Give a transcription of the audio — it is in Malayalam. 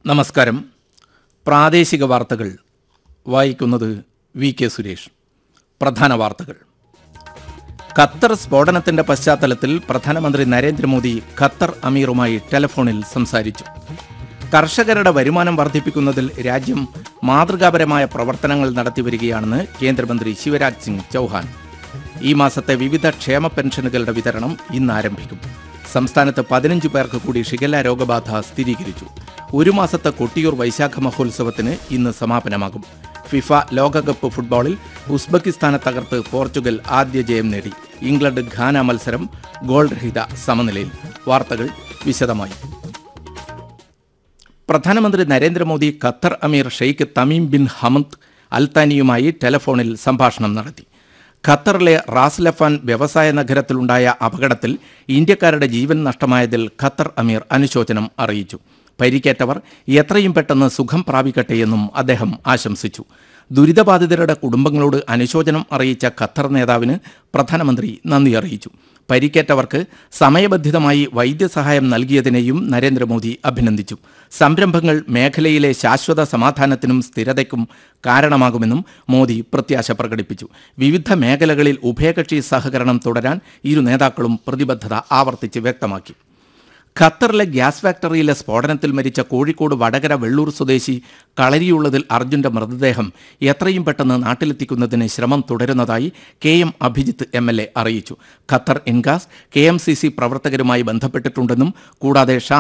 നമസ്കാരം പ്രാദേശിക വാർത്തകൾ വായിക്കുന്നത് വി കെ സുരേഷ് പ്രധാന വാർത്തകൾ ഖത്തർ സ്ഫോടനത്തിന്റെ പശ്ചാത്തലത്തിൽ പ്രധാനമന്ത്രി നരേന്ദ്രമോദി ഖത്തർ അമീറുമായി ടെലഫോണിൽ സംസാരിച്ചു കർഷകരുടെ വരുമാനം വർദ്ധിപ്പിക്കുന്നതിൽ രാജ്യം മാതൃകാപരമായ പ്രവർത്തനങ്ങൾ നടത്തിവരികയാണെന്ന് കേന്ദ്രമന്ത്രി ശിവരാജ് സിംഗ് ചൗഹാൻ ഈ മാസത്തെ വിവിധ ക്ഷേമ പെൻഷനുകളുടെ വിതരണം ഇന്ന് ആരംഭിക്കും സംസ്ഥാനത്ത് പതിനഞ്ച് പേർക്ക് കൂടി ഷിഗല്ല രോഗബാധ സ്ഥിരീകരിച്ചു ഒരു മാസത്തെ കൊട്ടിയൂർ വൈശാഖ മഹോത്സവത്തിന് ഇന്ന് സമാപനമാകും ഫിഫ ലോകകപ്പ് ഫുട്ബോളിൽ ഉസ്ബെക്കിസ്ഥാനെ തകർത്ത് പോർച്ചുഗൽ ആദ്യ ജയം നേടി ഇംഗ്ലണ്ട് ഘാന മത്സരം ഗോൾ രഹിത സമനിലയിൽ വാർത്തകൾ വിശദമായി പ്രധാനമന്ത്രി Narendra Modi Qatar emir Sheikh Tamim bin Hamad അൽത്താനിയുമായി ടെലഫോണിൽ സംഭാഷണം നടത്തി ഖത്തറിലെ റാസ്ലഫാൻ വ്യവസായ നഗരത്തിലുണ്ടായ അപകടത്തിൽ ഇന്ത്യക്കാരുടെ ജീവൻ നഷ്ടമായതിൽ ഖത്തർ അമീർ അനുശോചനം അറിയിച്ചു പരിക്കേറ്റവർ എത്രയും പെട്ടെന്ന് സുഖം പ്രാപിക്കട്ടെയെന്നും അദ്ദേഹം ആശംസിച്ചു ദുരിതബാധിതരുടെ കുടുംബങ്ങളോട് അനുശോചനം അറിയിച്ച ഖത്തർ നേതാവിന് പ്രധാനമന്ത്രി നന്ദി അറിയിച്ചു പരിക്കേറ്റവർക്ക് സമയബന്ധിതമായി വൈദ്യസഹായം നൽകിയതിനെയും നരേന്ദ്രമോദി അഭിനന്ദിച്ചു സംരംഭങ്ങൾ മേഖലയിലെ ശാശ്വത സമാധാനത്തിനും സ്ഥിരതയ്ക്കും കാരണമാകുമെന്നും മോദി പ്രത്യാശ പ്രകടിപ്പിച്ചു വിവിധ മേഖലകളിൽ ഉഭയകക്ഷി സഹകരണം തുടരാൻ ഇരു നേതാക്കളും പ്രതിബദ്ധത ആവർത്തിച്ച് വ്യക്തമാക്കി ഖത്തറിലെ ഗ്യാസ് ഫാക്ടറിയിലെ സ്ഫോടനത്തിൽ മരിച്ച കോഴിക്കോട് വടകര വെള്ളൂർ സ്വദേശി കളരിയുള്ളതിൽ അർജുന്റെ മൃതദേഹം എത്രയും പെട്ടെന്ന് നാട്ടിലെത്തിക്കുന്നതിന് ശ്രമം തുടരുന്നതായി K M Abhijith M L A അറിയിച്ചു ഖത്തർ ഇൻഗാസ് കെ എം സി സി പ്രവർത്തകരുമായി ബന്ധപ്പെട്ടിട്ടുണ്ടെന്നും കൂടാതെ ഷാ